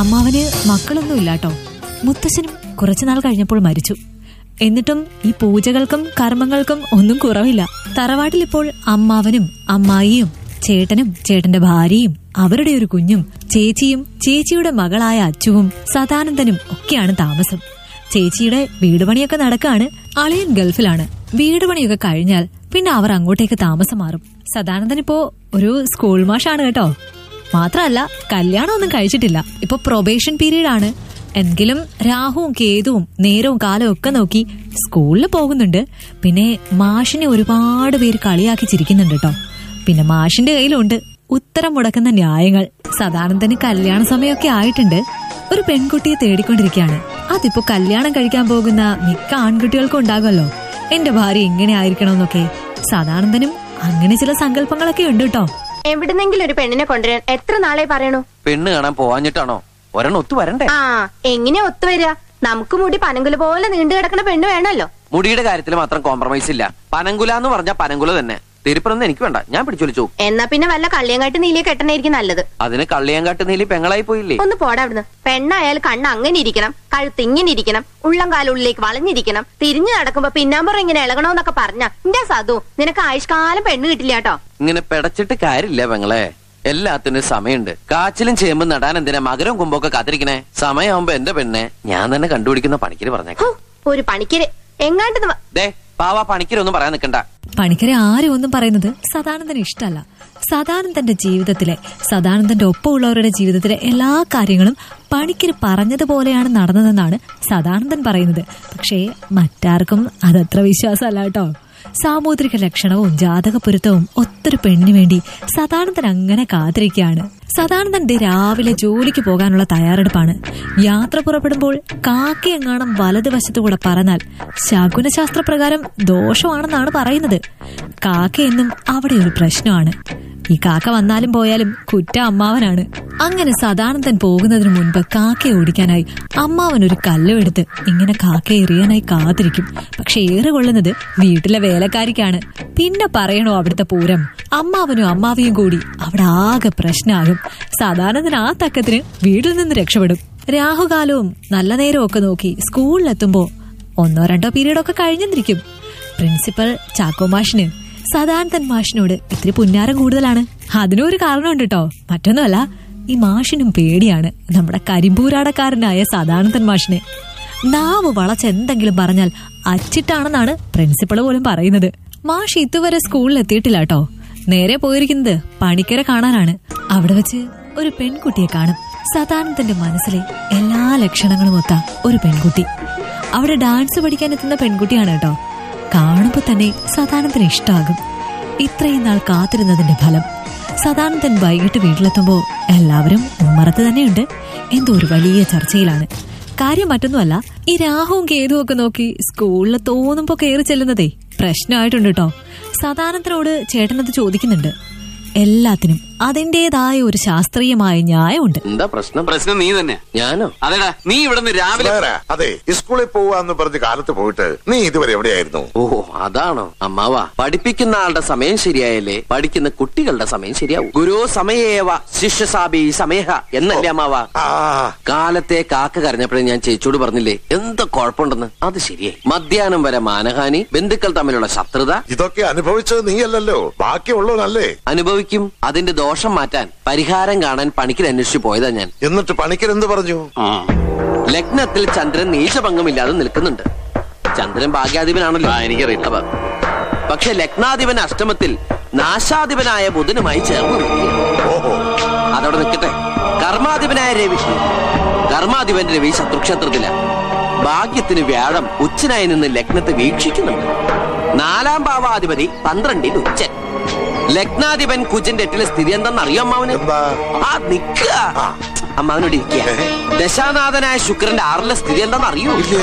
അമ്മാവന് മക്കളൊന്നും ഇല്ലാട്ടോ മുത്തശ്ശനും കുറച്ചുനാൾ കഴിഞ്ഞപ്പോൾ മരിച്ചു എന്നിട്ടും ഈ പൂജകൾക്കും കർമ്മങ്ങൾക്കും ഒന്നും കുറവില്ല തറവാട്ടിൽ ഇപ്പോൾ അമ്മാവനും അമ്മായിയും ചേട്ടനും ചേട്ടന്റെ ഭാര്യയും അവരുടെ ഒരു കുഞ്ഞും ചേച്ചിയും ചേച്ചിയുടെ മകളായ അച്ചുവും സദാനന്ദനും ഒക്കെയാണ് താമസം ചേച്ചിയുടെ വീട് പണിയൊക്കെ നടക്കാണ് അളിയൻ ഗൾഫിലാണ് വീട് പണിയൊക്കെ കഴിഞ്ഞാൽ പിന്നെ അവർ അങ്ങോട്ടേക്ക് താമസം മാറും സദാനന്ദൻ ഇപ്പോ ഒരു സ്കൂൾ മാഷാണ് കേട്ടോ മാത്രമല്ല കല്യാണം ഒന്നും കഴിച്ചിട്ടില്ല ഇപ്പൊ പ്രൊബേഷൻ പീരീഡ് ആണ് എങ്കിലും രാഹുവും കേതുവും നേരവും കാലവും ഒക്കെ നോക്കി സ്കൂളിൽ പോകുന്നുണ്ട് പിന്നെ മാഷിനെ ഒരുപാട് പേര് കളിയാക്കി ചിരിക്കുന്നുണ്ട് കേട്ടോ പിന്നെ മാഷിന്റെ കയ്യിലുണ്ട് ഉത്തരം മുടക്കുന്ന ന്യായങ്ങൾ സദാനന്ദന് കല്യാണ സമയമൊക്കെ ആയിട്ടുണ്ട് ഒരു പെൺകുട്ടിയെ തേടിക്കൊണ്ടിരിക്കുകയാണ് അതിപ്പോ കല്യാണം കഴിക്കാൻ പോകുന്ന മിക്ക ആൺകുട്ടികൾക്കും ഉണ്ടാകുമല്ലോ എന്റെ ഭാര്യ ഇങ്ങനെ ആയിരിക്കണമെന്നൊക്കെ സദാനന്ദനും അങ്ങനെ ചില സങ്കല്പങ്ങളൊക്കെ ഉണ്ട് കേട്ടോ എവിടുന്നെങ്കിലും ഒരു പെണ്ണിനെ കൊണ്ടുവരാൻ എത്ര നാളെ പറയണു പെണ്ണ് കാണാൻ പോവാഞ്ഞിട്ടാണോ ഒരെണ്ണം ഒത്തു വരണ്ടേ ആ എങ്ങനെയാ ഒത്തുവരിക നമുക്ക് മുടി പനങ്കുല പോലെ നീണ്ടു കിടക്കുന്ന പെണ്ണ് വേണമല്ലോ മുടിയുടെ കാര്യത്തിൽ മാത്രം കോംപ്രമൈസ് ഇല്ല പനങ്കുല എന്ന് പറഞ്ഞാൽ പനങ്കുല തന്നെ തിരുപ്പറൊന്നും എനിക്ക് വേണ്ട ഞാൻ പിടിച്ചൊലിച്ചു എന്നാ പിന്നെ വല്ല കള്ളിയങ്കാട്ട് നീലിയെ കെട്ടണായിരിക്കും നല്ലത് അതിന് കള്ളിയാങ്കാട്ട് നീലി പെങ്ങളായി പോയില്ലേ ഒന്ന് പോടാ അവിടുന്ന് പെണ്ണായാൽ കണ്ണ് അങ്ങനെ ഇരിക്കണം കഴുത്ത് ഇങ്ങനെ ഇരിക്കണം ഉള്ളം കാലുള്ളിലേക്ക് വളഞ്ഞിരിക്കണം തിരിഞ്ഞു നടക്കുമ്പോ പിന്നാമ്പുറം ഇങ്ങനെ ഇളകണോന്നൊക്കെ പറഞ്ഞ എന്റെ സതു നിനക്ക് ആയുഷ്കാലം പെണ്ണ് കിട്ടില്ല കേട്ടോ ഇങ്ങനെ പെടച്ചിട്ട് കാര്യമില്ല പെങ്ങളെ എല്ലാത്തിനും സമയമുണ്ട് കാച്ചിലും ചേമ്പും നടാൻ എന്തിനാ മകരം കുമ്പൊക്കെ കാത്തിരിക്കണേ സമയമാകുമ്പോ എന്റെ പെണ്ണെ ഞാൻ തന്നെ കണ്ടുപിടിക്കുന്ന പണിക്കര് പറഞ്ഞേക്കാം ഹോ, ഒരു പണിക്കര് എങ്ങാണ്ട് വ- ദേ പാവ പണിക്കരൊന്നും പറയാൻ നിക്കണ്ട പണിക്കരെ ആരും ഒന്നും പറയുന്നത് സദാനന്ദന് ഇഷ്ടമല്ല സദാനന്ദന്റെ ജീവിതത്തിലെ സദാനന്ദന്റെ ഒപ്പമുള്ളവരുടെ ജീവിതത്തിലെ എല്ലാ കാര്യങ്ങളും പണിക്കര് പറഞ്ഞതുപോലെയാണ് നടന്നതെന്നാണ് സദാനന്ദൻ പറയുന്നത് പക്ഷേ മറ്റാർക്കും അതത്ര വിശ്വാസമല്ല കേട്ടോ സാമുദ്രിക ലക്ഷണവും ജാതകപ്പൊരുത്തവും ഒത്തൊരു പെണ്ണിന് വേണ്ടി സദാനന്ദൻ അങ്ങനെ കാത്തിരിക്കുകയാണ് സദാനന്ദൻ ദേ രാവിലെ ജോലിക്ക് പോകാനുള്ള തയ്യാറെടുപ്പാണ് യാത്ര പുറപ്പെടുമ്പോൾ കാക്കയെങ്ങാണം വലതുവശത്തുകൂടെ പറന്നാൽ ശകുനശാസ്ത്രപ്രകാരം ദോഷമാണെന്നാണ് പറയുന്നത് കാക്കയെന്നും അവിടെ ഒരു പ്രശ്നമാണ് ഈ കാക്ക വന്നാലും പോയാലും കുറ്റ അമ്മാവനാണ് അങ്ങനെ സദാനന്ദൻ പോകുന്നതിന് മുൻപ് കാക്കയെ ഓടിക്കാനായി അമ്മാവൻ ഒരു കല്ലുമെടുത്ത് ഇങ്ങനെ കാക്കയെ എറിയാനായി കാത്തിരിക്കും പക്ഷെ ഏറെ കൊള്ളുന്നത് വീട്ടിലെ വേലക്കാരിക്കാണ് പിന്നെ പറയണോ അവിടുത്തെ പൂരം അമ്മാവനും അമ്മാവിയും കൂടി അവിടെ ആകെ പ്രശ്നമാകും സദാനന്ദൻ ആ തക്കത്തിന് വീട്ടിൽ നിന്ന് രക്ഷപ്പെടും രാഹുകാലവും നല്ല നേരവും ഒക്കെ നോക്കി സ്കൂളിലെത്തുമ്പോ ഒന്നോ രണ്ടോ പീരീഡൊക്കെ കഴിഞ്ഞെന്നിരിക്കും പ്രിൻസിപ്പൽ ചാക്കോ മാഷിന് സദാനന്ദൻ മാഷിനോട് ഇത്തിരി പുന്നാരം കൂടുതലാണ് അതിനും ഒരു കാരണമുണ്ട് കേട്ടോ മറ്റൊന്നുമല്ല ഈ മാഷിനും പേടിയാണ് നമ്മുടെ കരിമ്പൂരാടക്കാരനായ സദാനന്ദൻ മാഷിനെ നാവ് വളച്ച് എന്തെങ്കിലും പറഞ്ഞാൽ അച്ചിട്ടാണെന്നാണ് പ്രിൻസിപ്പൾ പോലും പറയുന്നത് മാഷ് ഇതുവരെ സ്കൂളിൽ എത്തിയിട്ടില്ല കേട്ടോ നേരെ പോയിരിക്കുന്നത് പണിക്കരെ കാണാനാണ് അവിടെ വെച്ച് ഒരു പെൺകുട്ടിയെ കാണും സദാനന്ദന്റെ മനസ്സിലെ എല്ലാ ലക്ഷണങ്ങളും ഒത്ത ഒരു പെൺകുട്ടി അവിടെ ഡാൻസ് പഠിക്കാൻ എത്തുന്ന പെൺകുട്ടിയാണ് കേട്ടോ കാണുമ്പോ തന്നെ സദാനന്ദന് ഇഷ്ടാകും ഇത്രയും നാൾ കാത്തിരുന്നതിന്റെ ഫലം സദാനന്ദൻ വൈകിട്ട് വീട്ടിലെത്തുമ്പോ എല്ലാവരും ഉമ്മറത്ത് തന്നെയുണ്ട് എന്തോ ഒരു വലിയ ചർച്ചയിലാണ് കാര്യം മറ്റൊന്നുമല്ല ഈ രാഹുവും കേതുവും ഒക്കെ നോക്കി സ്കൂളിൽ തോന്നുമ്പോ കയറി ചെല്ലുന്നതേ പ്രശ്നമായിട്ടുണ്ട് കേട്ടോ സദാനന്ദനോട് ചേട്ടനത് ചോദിക്കുന്നുണ്ട് എല്ലാത്തിനും അതിന്റേതായ ഒരു ശാസ്ത്രീയമായ ന്യായമുണ്ട് എന്താ പ്രശ്നം പ്രശ്നം നീ തന്നെ ഞാനോ അതെടാ നീ ഇവിടുന്ന് രാവിലെ വേറെ, അതെ സ്കൂളിൽ പോവാന്ന് പറഞ്ഞ് കാലത്ത് പോയിട്ട് നീ ഇതുവരെ എവിടെയായിരുന്നു ഓ അതാണോ അമ്മാവാ പഠിപ്പിക്കുന്ന ആളുടെ സമയം ശരിയായല്ലേ പഠിക്കുന്ന കുട്ടികളുടെ സമയം ശരിയാവും ഗുരു സമയേവ ശിഷ്യസാബി സമേഹ എന്നല്ലേ അമ്മാവാ ആ കാലത്തെ കാക്ക കരഞ്ഞപ്പോഴേ ഞാൻ ചേച്ചിയോട് പറഞ്ഞില്ലേ എന്താ കുഴപ്പമുണ്ടെന്ന് അത് ശരിയായി മധ്യാഹ്നം വരെ മാനഹാനി ബന്ധുക്കൾ തമ്മിലുള്ള ശത്രുത ഇതൊക്കെ അനുഭവിച്ചത് നീയല്ലല്ലോ ബാക്കിയുള്ളവനല്ലേ അനുഭവിക്കും അതിന്റെ ദോഷം മാറ്റാൻ പരിഹാരം കാണാൻ പണിക്കർ അന്വേഷിച്ചു പോയതാ ഞാൻ എന്നിട്ട് പണിക്കർ എന്ത് പറഞ്ഞു ആ ലഗ്നത്തിൽ ചന്ദ്രൻ നീചഭംഗമില്ലാതെ നിൽക്കുന്നുണ്ട് ചന്ദ്രൻ ഭാഗ്യാധിപനാണല്ലോ ആ, എനിക്കറിയില്ല. അപ്പൊ- പക്ഷെ ലഗ്നാധിപൻ അഷ്ടമത്തിൽ നാശാധിപനായ ബുധനുമായി ചേർന്ന് നിൽക്കുകയാണ് ഓഹോ അതവിടെ നിൽക്കട്ടെ കർമാധിപനായ രവി കർമാധിപൻ രവി ശത്രുക്ഷേത്രത്തില ഭാഗ്യത്തിന് വ്യാഴം ഉച്ചനായി നിന്ന് ലഗ്നത്തെ വീക്ഷിക്കുന്നുണ്ട് നാലാം ഭാവാധിപതി പന്ത്രണ്ടിൽ ഉച്ചൻ ലഗ്നാധിപൻ കുജന്റെ എട്ടിലെ സ്ഥിതി എന്തെന്ന് അറിയോ അമ്മാവന് എന്താ ആ നിക്കുക ആ. അമ്മാവനോട് ഇരിക്കുക ഏ? ദശാനാഥനായ ശുക്രന്റെ ആറിലെ സ്ഥിതി എന്താണെന്ന് അറിയോ ഇല്ല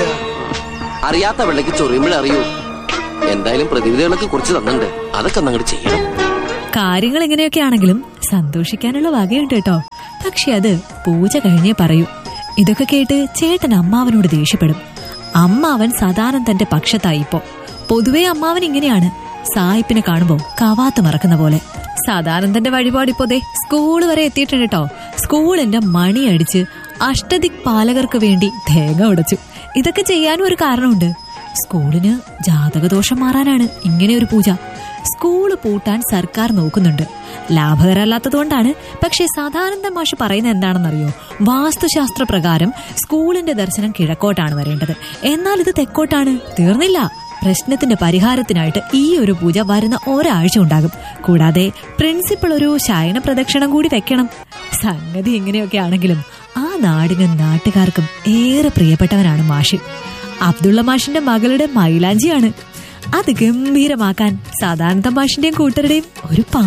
അറിയാത്ത വെള്ളക്ക് ചൊറിയുമ്പോഴേ അറിയൂ എന്തായാലും പ്രതിവിധികളൊക്കെ കുറിച്ച് തന്നിട്ടുണ്ട് അതൊക്കെ അങ്ങോട്ട് ചെയ്യണം കാര്യങ്ങൾ എങ്ങനെയൊക്കെയാണെങ്കിലും സന്തോഷിക്കാനുള്ള വകയുണ്ട് കേട്ടോ പക്ഷെ അത് പൂജ കഴിഞ്ഞേ പറയൂ ഇതൊക്കെ കേട്ട് ചേട്ടൻ അമ്മാവനോട് ദേഷ്യപ്പെടും അമ്മാവൻ സദാനന്ദന്റെ പക്ഷത്തായി ഇപ്പോ പൊതുവെ അമ്മാവൻ ഇങ്ങനെയാണ് സായിപ്പിനെ കാണുമ്പോ കവാത്ത് മറക്കുന്ന പോലെ സദാനന്ദന്റെ വഴിപാട് ഇപ്പോ ദേ സ്കൂള് വരെ എത്തിയിട്ടുണ്ട് കേട്ടോ സ്കൂളിന്റെ മണി അടിച്ച് അഷ്ടദിക് പാലകർക്ക് വേണ്ടി തേങ്ങ ഉടച്ചു ഇതൊക്കെ ചെയ്യാനും ഒരു കാരണമുണ്ട് സ്കൂളിന് ജാതകദോഷം മാറാനാണ് ഇങ്ങനെ ഒരു പൂജ സ്കൂള് പൂട്ടാൻ സർക്കാർ നോക്കുന്നുണ്ട് ലാഭകരമല്ലാത്തതുകൊണ്ടാണ് പക്ഷേ സാധാരണ മാഷ് പറയുന്നത് എന്താണെന്നറിയോ വാസ്തുശാസ്ത്ര പ്രകാരം സ്കൂളിന്റെ ദർശനം കിഴക്കോട്ടാണ് വരേണ്ടത് എന്നാൽ ഇത് തെക്കോട്ടാണ് തീർന്നില്ല പ്രശ്നത്തിന്റെ പരിഹാരത്തിനായിട്ട് ഈ ഒരു പൂജ വരുന്ന ഒരാഴ്ച ഉണ്ടാകും കൂടാതെ പ്രിൻസിപ്പൾ ഒരു ശയന പ്രദക്ഷിണം കൂടി വെക്കണം സംഗതി ഇങ്ങനെയൊക്കെ ആണെങ്കിലും ആ നാടിനും നാട്ടുകാർക്കും ഏറെ പ്രിയപ്പെട്ടവനാണ് മാഷി അബ്ദുള്ള മാഷിന്റെ മകളുടെ മൈലാഞ്ചിയാണ് അത് ഗംഭീരമാക്കാൻ സാധാരണ മാഷിന്റെയും കൂട്ടരുടെയും ഒരു